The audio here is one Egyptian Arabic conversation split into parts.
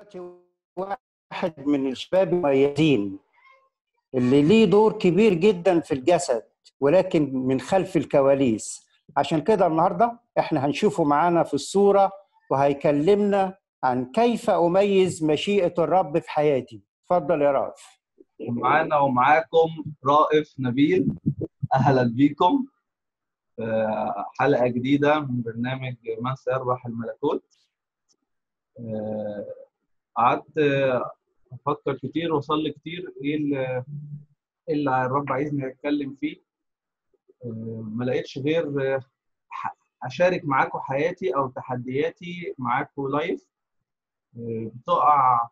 دلوقتي واحد من الشباب المميزين اللي ليه دور كبير جدا في الجسد ولكن من خلف الكواليس عشان كده النهارده احنا هنشوفه معانا في الصوره وهيكلمنا عن كيف اميز مشيئه الرب في حياتي اتفضل يا رائف معانا ومعاكم رائف نبيل اهلا بيكم في حلقه جديده من برنامج من سيربح الملكوت قعدت افكر كتير واصلي كتير ايه اللي اللي الرب عايزني اتكلم فيه ما لقيتش غير اشارك معاكم حياتي او تحدياتي معاكم لايف بتقع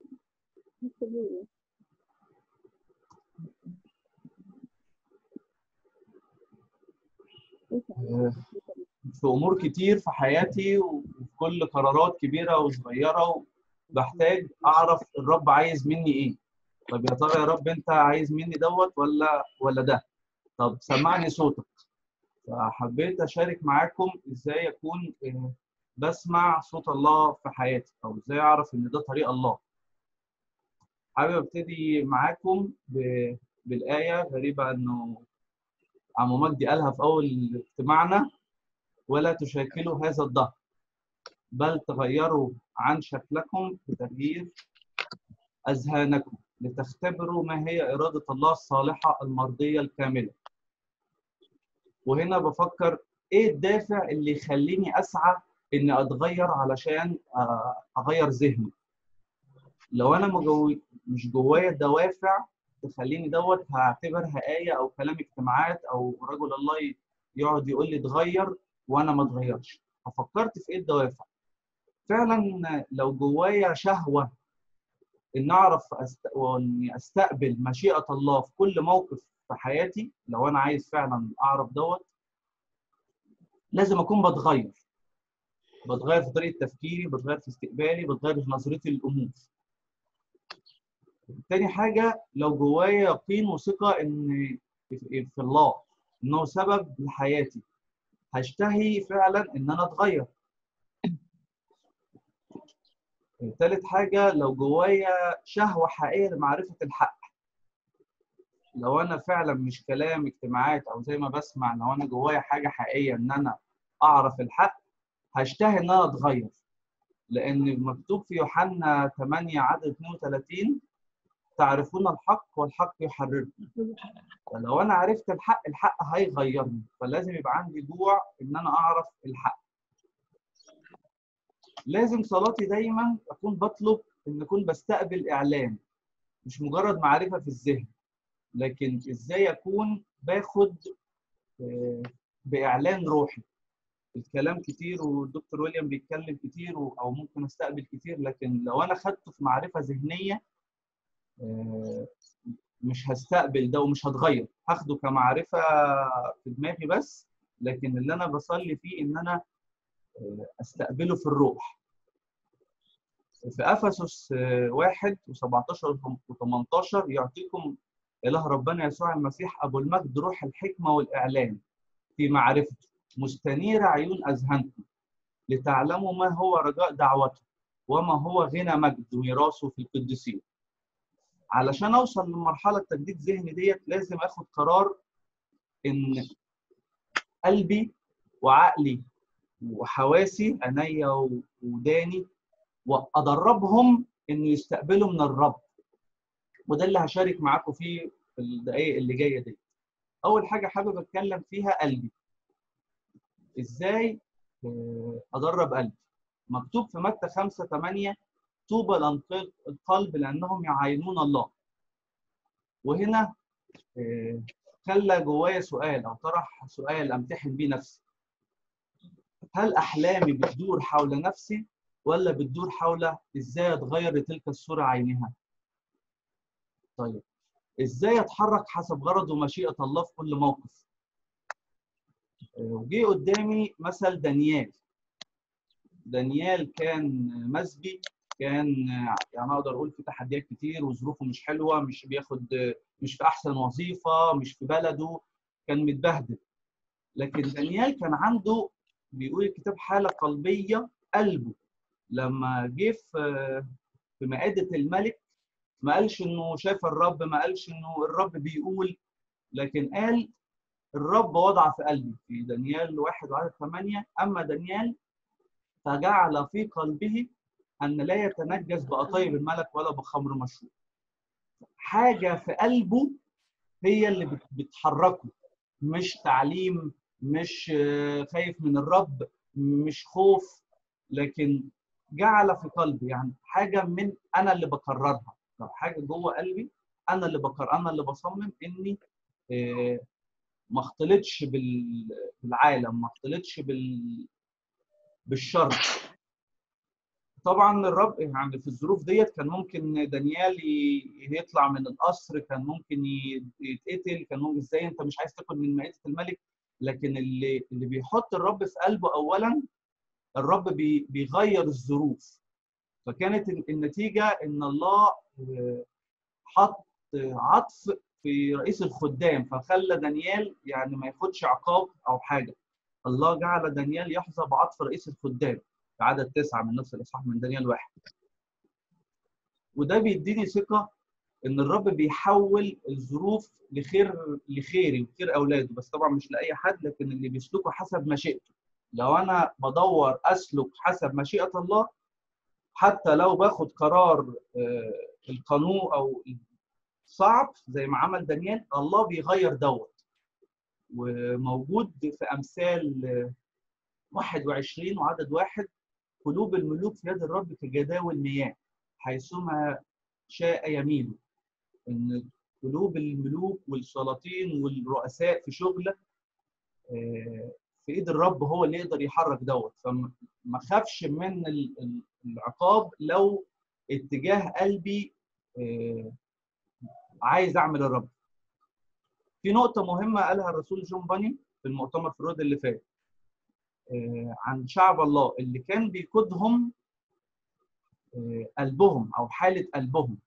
في امور كتير في حياتي وفي كل قرارات كبيره وصغيره بحتاج اعرف الرب عايز مني ايه طب يا ترى يا رب انت عايز مني دوت ولا ولا ده طب سمعني صوتك فحبيت اشارك معاكم ازاي اكون بسمع صوت الله في حياتي او ازاي اعرف ان ده طريق الله حابب ابتدي معاكم ب... بالايه غريبه انه عمو مجدي قالها في اول اجتماعنا ولا تشاكلوا هذا الدهر بل تغيروا عن شكلكم بتغيير اذهانكم لتختبروا ما هي اراده الله الصالحه المرضيه الكامله وهنا بفكر ايه الدافع اللي يخليني اسعى اني اتغير علشان اغير ذهني لو انا مجو... مش جوايا دوافع تخليني دوت هعتبرها آية أو كلام اجتماعات أو رجل الله يقعد يقول لي اتغير وأنا ما اتغيرش ففكرت في إيه الدوافع فعلا لو جوايا شهوة إن أعرف أست... وإني أستقبل مشيئة الله في كل موقف في حياتي لو أنا عايز فعلا أعرف دوت لازم أكون بتغير بتغير في طريقة تفكيري بتغير في استقبالي بتغير في نظرتي للأمور تاني حاجة لو جوايا يقين وثقة إن في الله إنه سبب لحياتي هشتهي فعلا إن أنا أتغير. تالت حاجة لو جوايا شهوة حقيقية لمعرفة الحق. لو أنا فعلا مش كلام اجتماعات أو زي ما بسمع لو أنا جوايا حاجة حقيقية إن أنا أعرف الحق هشتهي إن أنا أتغير. لأن مكتوب في يوحنا 8 عدد 32 تعرفون الحق والحق يحرركم فلو انا عرفت الحق الحق هيغيرني فلازم يبقى عندي جوع ان انا اعرف الحق لازم صلاتي دايما اكون بطلب ان اكون بستقبل اعلان مش مجرد معرفه في الذهن لكن ازاي اكون باخد باعلان روحي الكلام كتير والدكتور ويليام بيتكلم كتير او ممكن استقبل كتير لكن لو انا خدته في معرفه ذهنيه مش هستقبل ده ومش هتغير هاخده كمعرفه في دماغي بس لكن اللي انا بصلي فيه ان انا استقبله في الروح في افسس 1 و17 و18 يعطيكم اله ربنا يسوع المسيح ابو المجد روح الحكمه والاعلان في معرفته مستنير عيون اذهانكم لتعلموا ما هو رجاء دعوته وما هو غنى مجد ميراثه في القديسين علشان اوصل لمرحله تجديد ذهني ديت لازم اخد قرار ان قلبي وعقلي وحواسي عينيا وداني وادربهم انه يستقبلوا من الرب وده اللي هشارك معاكم فيه في الدقائق اللي جايه دي اول حاجه حابب اتكلم فيها قلبي ازاي ادرب قلبي مكتوب في متى 5 8 طوبى القلب لانهم يعاينون الله وهنا خلى جوايا سؤال او طرح سؤال امتحن بيه نفسي هل احلامي بتدور حول نفسي ولا بتدور حول ازاي اتغير لتلك الصوره عينها طيب ازاي اتحرك حسب غرض ومشيئه الله في كل موقف وجي قدامي مثل دانيال دانيال كان مسبي كان يعني اقدر اقول في تحديات كتير وظروفه مش حلوه مش بياخد مش في احسن وظيفه مش في بلده كان متبهدل لكن دانيال كان عنده بيقول الكتاب حاله قلبيه قلبه لما جه في في مائده الملك ما قالش انه شاف الرب ما قالش انه الرب بيقول لكن قال الرب وضع في قلبي في دانيال واحد وعدد ثمانية أما دانيال فجعل في قلبه أن لا يتنجس بأطيب الملك ولا بخمر مشروب حاجة في قلبه هي اللي بت- بتحركه مش تعليم مش آه، خايف من الرب مش خوف لكن جعل في قلبي يعني حاجة من أنا اللي بكررها لو حاجة جوه قلبي أنا اللي بكرر أنا اللي بصمم إني آه، ما اختلطش بال- بالعالم ما اختلطش بال بالشر طبعا الرب يعني في الظروف ديت كان ممكن دانيال ي- يطلع من القصر كان ممكن ي- يتقتل كان ممكن ازاي انت مش عايز تاكل من مائده الملك لكن اللي اللي بيحط الرب في قلبه اولا الرب بي- بيغير الظروف فكانت ال- النتيجه ان الله آه، حط عطف في رئيس الخدام فخلى دانيال يعني ما ياخدش عقاب او حاجه الله جعل دانيال يحظى بعطف رئيس الخدام في عدد تسعه من نفس الاصحاح من دانيال واحد وده بيديني ثقه ان الرب بيحول الظروف لخير لخيري وخير اولاده بس طبعا مش لاي حد لكن اللي بيسلكوا حسب مشيئته لو انا بدور اسلك حسب مشيئه الله حتى لو باخد قرار آه، القانون او صعب زي ما عمل دانيال الله بيغير دوت وموجود في امثال آه، 21 وعدد واحد قلوب الملوك في يد الرب كجداول مياه حيثما شاء يميل ان قلوب الملوك والسلاطين والرؤساء في شغله آه، في ايد الرب هو اللي يقدر يحرك دوت فما خافش من ال- ال- العقاب لو اتجاه قلبي آه، عايز اعمل الرب في نقطة مهمة قالها الرسول جون باني في المؤتمر في الرود اللي فات آه، عن شعب الله اللي كان بيقودهم آه، قلبهم او حالة قلبهم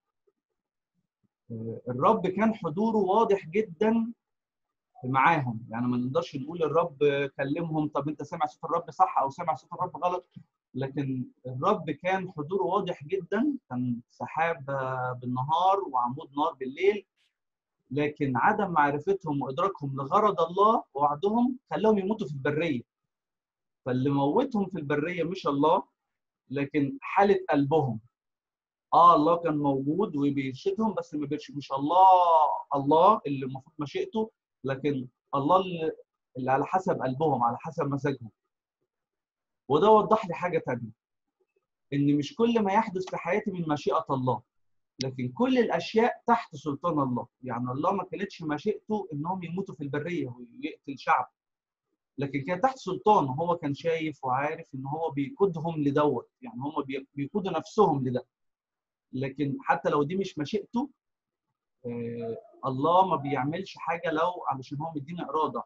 آه، الرب كان حضوره واضح جدا معاهم يعني ما نقدرش نقول الرب كلمهم طب انت سامع صوت الرب صح او سامع صوت الرب غلط لكن الرب كان حضوره واضح جدا كان سحاب بالنهار وعمود نار بالليل لكن عدم معرفتهم وادراكهم لغرض الله ووعدهم خلاهم يموتوا في البريه فاللي موتهم في البريه مش الله لكن حاله قلبهم اه الله كان موجود وبيرشدهم بس ما بيرشد مش الله الله اللي المفروض مشيئته لكن الله اللي, اللي على حسب قلبهم على حسب مزاجهم وده وضح لي حاجه تانية ان مش كل ما يحدث في حياتي من مشيئه الله لكن كل الاشياء تحت سلطان الله يعني الله ما كانتش مشيئته انهم يموتوا في البريه ويقتل شعب لكن كان تحت سلطانه هو كان شايف وعارف ان هو بيقودهم لدوت يعني هم بي- بيقودوا نفسهم لده لكن حتى لو دي مش مشيئته آه، الله ما بيعملش حاجه لو علشان هو مدينا اراده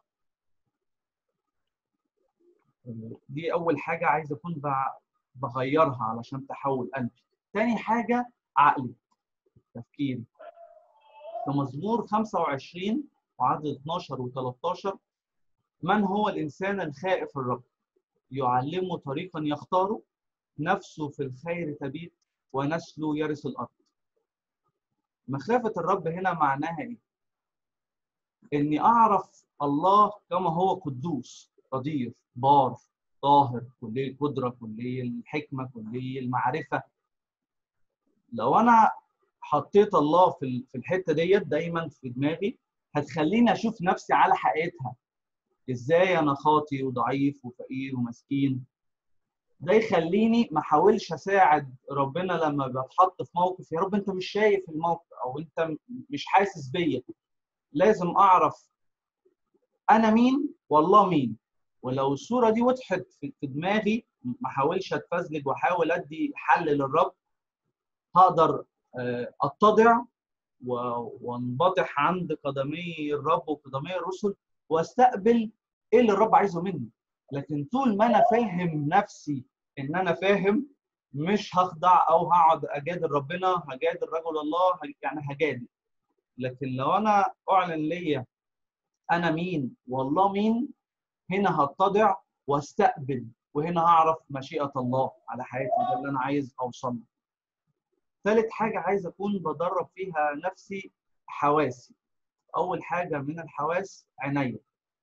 آه، دي اول حاجه عايز اكون ب- بغيرها علشان تحول قلبي تاني حاجه عقلي تفكيري في مزمور 25 وعدد 12 و13 من هو الانسان الخائف الرب يعلمه طريقا يختاره نفسه في الخير تبيت ونسله يرث الارض مخافه الرب هنا معناها ايه اني اعرف الله كما هو قدوس قدير بار طاهر كلي القدره كلي الحكمه كلي المعرفه لو انا حطيت الله في ال- في الحته ديت دايما في دماغي هتخليني اشوف نفسي على حقيقتها ازاي انا خاطي وضعيف وفقير ومسكين ده يخليني ما احاولش اساعد ربنا لما بتحط في موقف يا رب انت مش شايف الموقف او انت م- مش حاسس بيا لازم اعرف انا مين والله مين ولو الصوره دي وضحت في في دماغي ما احاولش اتفزلج واحاول ادي حل للرب هقدر آه، اتضع و- وانبطح عند قدمي الرب وقدمي الرسل واستقبل ايه اللي الرب عايزه مني لكن طول ما انا فاهم نفسي ان انا فاهم مش هخضع او هقعد اجادل ربنا هجادل رجل الله ه- يعني هجادل لكن لو انا اعلن ليا انا مين والله مين هنا هتضع واستقبل وهنا هعرف مشيئه الله على حياتي ده اللي انا عايز اوصل له ثالث حاجه عايز اكون بدرب فيها نفسي حواسي اول حاجه من الحواس عينيا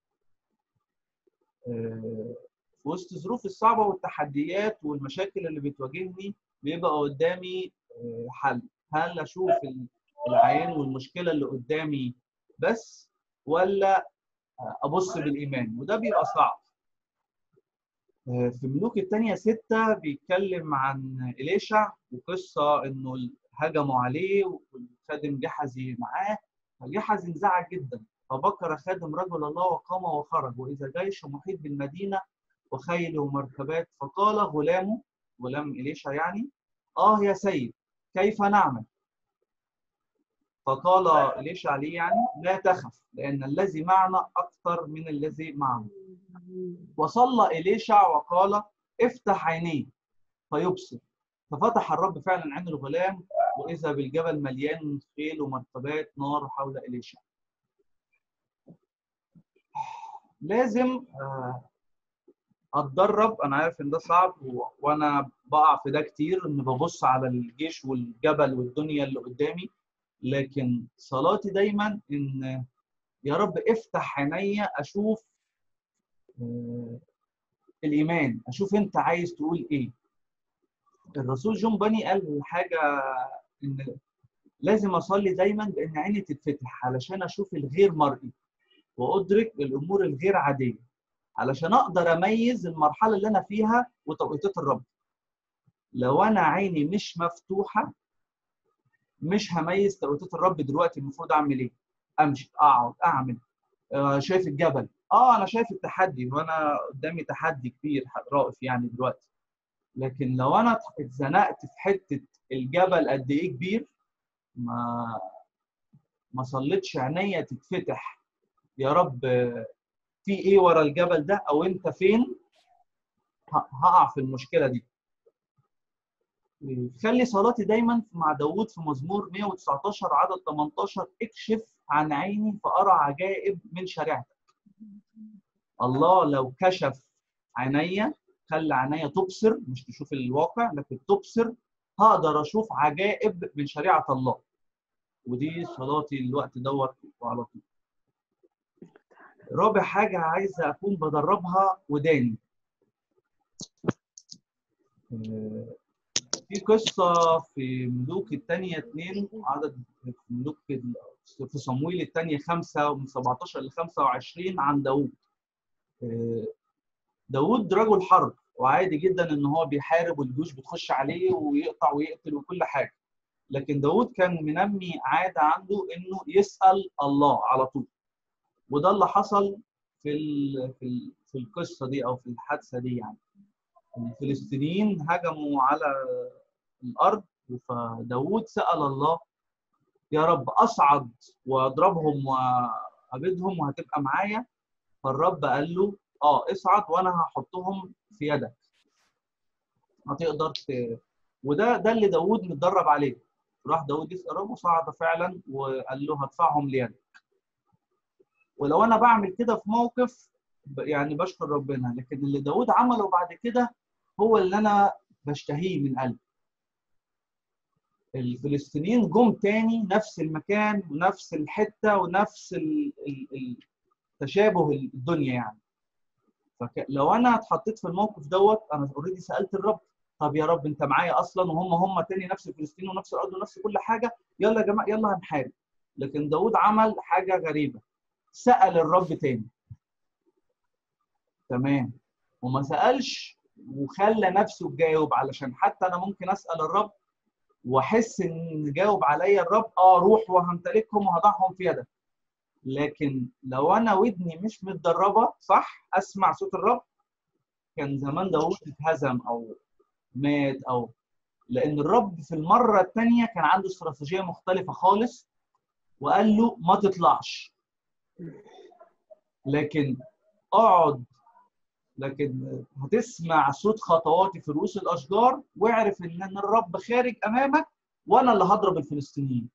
آه، في وسط الظروف الصعبه والتحديات والمشاكل اللي بتواجهني بيبقى قدامي آه، حل هل اشوف ال- العين والمشكله اللي قدامي بس ولا آه، ابص بالايمان وده بيبقى صعب آه، في ملوك الثانية ستة بيتكلم عن إليشع وقصة إنه هجموا عليه والخادم جحزي معاه فجحزي انزعج جدا فبكر خادم رجل الله وقام وخرج وإذا جيش محيط بالمدينة وخيل ومركبات فقال غلامه غلام إليشع يعني آه يا سيد كيف نعمل؟ فقال إليشع ليه يعني لا تخف لأن الذي معنا أكثر من الذي معنا وصلى إليشع وقال افتح عينيه فيبصر ففتح الرب فعلا عين الغلام وإذا بالجبل مليان خيل ومركبات نار حول إليشع لازم آه، اتدرب انا عارف ان ده صعب و- وانا بقع في ده كتير ان ببص على الجيش والجبل والدنيا اللي قدامي لكن صلاتي دايما ان يا رب افتح عينيا اشوف آه، الايمان اشوف انت عايز تقول ايه الرسول جون بني قال حاجه ان لازم اصلي دايما بان عيني تتفتح علشان اشوف الغير مرئي وادرك الامور الغير عاديه علشان اقدر اميز المرحله اللي انا فيها وتوقيتات الرب لو انا عيني مش مفتوحه مش هميز توقيتات الرب دلوقتي المفروض اعمل ايه امشي اقعد اعمل آه شايف الجبل اه انا شايف التحدي وانا قدامي تحدي كبير رائف يعني دلوقتي لكن لو انا اتزنقت في حته الجبل قد ايه كبير ما ما صليتش عينيا تتفتح يا رب في ايه ورا الجبل ده او انت فين ه- هقع في المشكله دي خلي صلاتي دايما مع داوود في مزمور 119 عدد 18 اكشف عن عيني فارى عجائب من شريعتك الله لو كشف عينيا خلى عينيا تبصر مش تشوف الواقع لكن تبصر هقدر اشوف عجائب من شريعه الله ودي صلاتي الوقت دوت وعلى طول رابع حاجه عايز اكون بدربها وداني آه، في قصة في ملوك الثانية اثنين عدد في ملوك ال- في صمويل الثانية خمسة ومن 17 ل 25 عن داوود. آه، داوود رجل حرب وعادي جدا ان هو بيحارب والجيوش بتخش عليه ويقطع ويقتل وكل حاجة. لكن داوود كان منمي عادة عنده انه يسأل الله على طول. وده اللي حصل في ال- في ال- في القصة دي او في الحادثة دي يعني. الفلسطينيين هجموا على الارض فداوود سال الله يا رب اصعد واضربهم وابيدهم وهتبقى معايا فالرب قال له اه اصعد وانا هحطهم في يدك هتقدر ت... وده ده اللي داوود متدرب عليه راح داوود يسال ربه صعد فعلا وقال له هدفعهم ليدك ولو انا بعمل كده في موقف ب- يعني بشكر ربنا لكن اللي داوود عمله بعد كده هو اللي انا بشتهيه من قلبي الفلسطينيين جم تاني نفس المكان ونفس الحته ونفس ال- ال- ال- تشابه الدنيا يعني فلو انا اتحطيت في الموقف دوت انا اوريدي سالت الرب طب يا رب انت معايا اصلا وهم هم تاني نفس الفلسطين ونفس الارض ونفس كل حاجه يلا يا جماعه يلا هنحارب لكن داود عمل حاجه غريبه سال الرب تاني تمام وما سالش وخلى نفسه تجاوب علشان حتى انا ممكن اسال الرب واحس ان جاوب عليا الرب اه روح وهمتلكهم وهضعهم في يدك لكن لو انا ودني مش متدربه صح اسمع صوت الرب كان زمان داوود اتهزم او مات او لان الرب في المره الثانيه كان عنده استراتيجيه مختلفه خالص وقال له ما تطلعش لكن اقعد لكن هتسمع صوت خطواتي في رؤوس الاشجار واعرف ان أنا الرب خارج امامك وانا اللي هضرب الفلسطينيين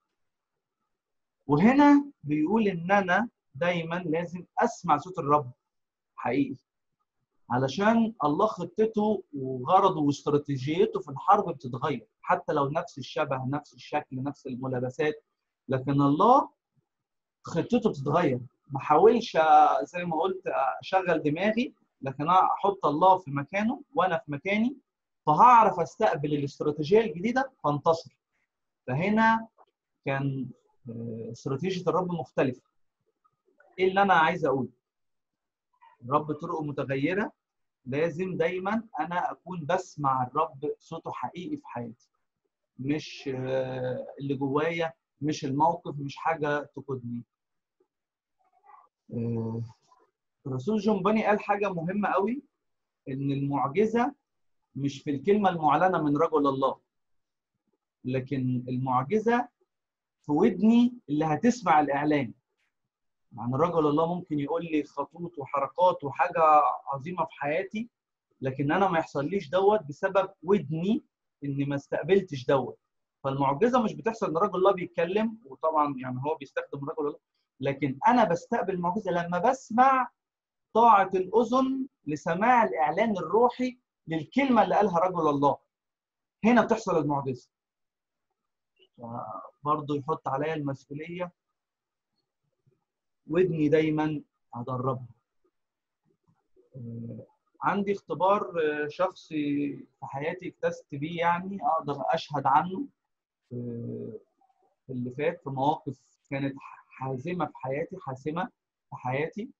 وهنا بيقول ان انا دايما لازم اسمع صوت الرب حقيقي علشان الله خطته وغرضه واستراتيجيته في الحرب بتتغير حتى لو نفس الشبه نفس الشكل نفس الملابسات لكن الله خطته بتتغير ما حاولش زي ما قلت اشغل دماغي لكن انا احط الله في مكانه وانا في مكاني فهعرف استقبل الاستراتيجيه الجديده فانتصر فهنا كان استراتيجيه الرب مختلفه ايه اللي انا عايز اقوله الرب طرقه متغيره لازم دايما انا اكون بسمع الرب صوته حقيقي في حياتي مش اللي جوايا مش الموقف مش حاجه تقودني الرسول جون باني قال حاجه مهمه قوي ان المعجزه مش في الكلمه المعلنه من رجل الله لكن المعجزه في ودني اللي هتسمع الاعلان يعني رجل الله ممكن يقول لي خطوط وحركات وحاجه عظيمه في حياتي لكن انا ما يحصليش دوت بسبب ودني اني ما استقبلتش دوت فالمعجزه مش بتحصل ان رجل الله بيتكلم وطبعا يعني هو بيستخدم رجل الله لكن انا بستقبل المعجزه لما بسمع طاعه الاذن لسماع الاعلان الروحي للكلمه اللي قالها رجل الله هنا بتحصل المعجزه برضه يحط عليا المسؤوليه ودني دايما ادربها عندي اختبار شخصي في حياتي اكتست بيه يعني اقدر اشهد عنه في اللي فات في مواقف كانت حازمه في حياتي حاسمه في حياتي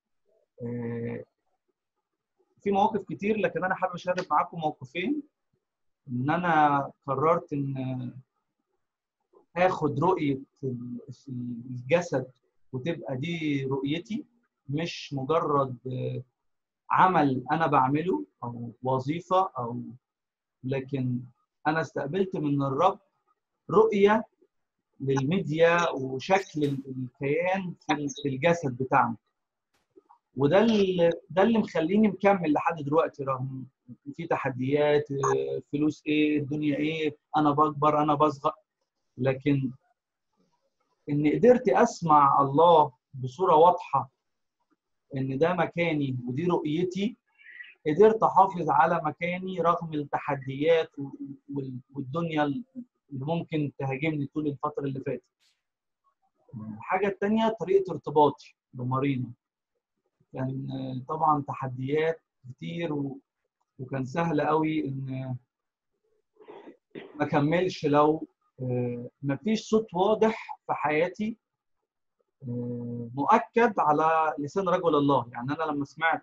في مواقف كتير لكن انا حابب اشارك معاكم موقفين ان انا قررت ان اخد رؤيه الجسد وتبقى دي رؤيتي مش مجرد عمل انا بعمله او وظيفه او لكن انا استقبلت من الرب رؤيه للميديا وشكل الكيان في الجسد بتاعنا وده اللي ده اللي مخليني مكمل لحد دلوقتي رغم في تحديات فلوس ايه الدنيا ايه انا بكبر انا بصغر لكن ان قدرت اسمع الله بصوره واضحه ان ده مكاني ودي رؤيتي قدرت احافظ على مكاني رغم التحديات والدنيا اللي ممكن تهاجمني طول الفتره اللي فاتت الحاجه الثانيه طريقه ارتباطي بمارينا كان طبعا تحديات كتير و... وكان سهل قوي ان ما اكملش لو ما فيش صوت واضح في حياتي مؤكد على لسان رجل الله يعني انا لما سمعت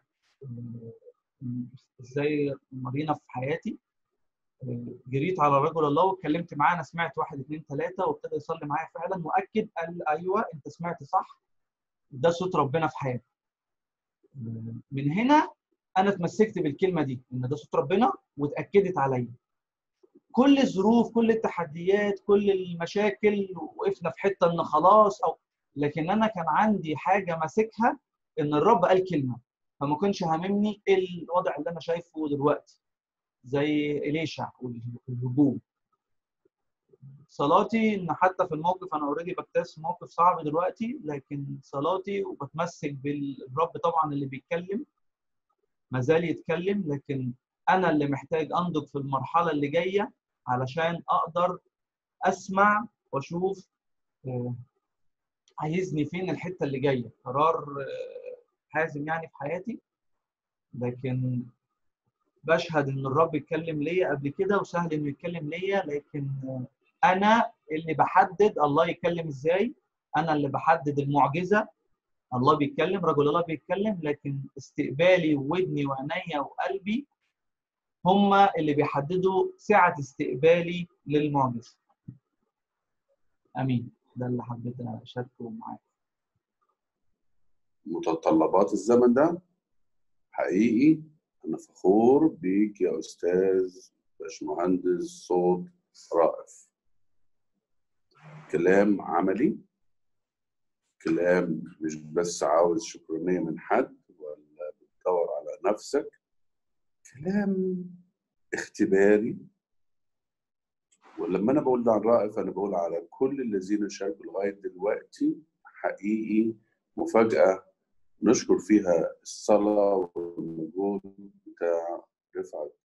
ازاي مارينا في حياتي جريت على رجل الله واتكلمت معاه انا سمعت واحد اثنين ثلاثه وابتدى يصلي معايا فعلا مؤكد قال ايوه انت سمعت صح ده صوت ربنا في حياتي من هنا انا اتمسكت بالكلمه دي ان ده صوت ربنا واتاكدت عليا كل الظروف كل التحديات كل المشاكل وقفنا في حته ان خلاص او لكن انا كان عندي حاجه ماسكها ان الرب قال كلمه فما كانش هاممني الوضع اللي انا شايفه دلوقتي زي اليشع والهجوم صلاتي ان حتى في الموقف انا اوريدي بكتاس موقف صعب دلوقتي لكن صلاتي وبتمسك بالرب طبعا اللي بيتكلم ما زال يتكلم لكن انا اللي محتاج انضج في المرحله اللي جايه علشان اقدر اسمع واشوف عايزني فين الحته اللي جايه قرار حازم يعني في حياتي لكن بشهد ان الرب اتكلم ليا قبل كده وسهل انه يتكلم ليا لكن انا اللي بحدد الله يتكلم ازاي انا اللي بحدد المعجزه الله بيتكلم رجل الله بيتكلم لكن استقبالي وودني وعينيا وقلبي هم اللي بيحددوا سعه استقبالي للمعجزه امين ده اللي حبيت اشاركه معاك متطلبات الزمن ده حقيقي انا فخور بيك يا استاذ باشمهندس صوت رائف كلام عملي كلام مش بس عاوز شكرانيه من حد ولا بتدور على نفسك كلام اختباري ولما انا بقول ده عن رائف انا بقول على كل الذين شاركوا لغايه دلوقتي حقيقي مفاجاه نشكر فيها الصلاه والمجهود بتاع رفعت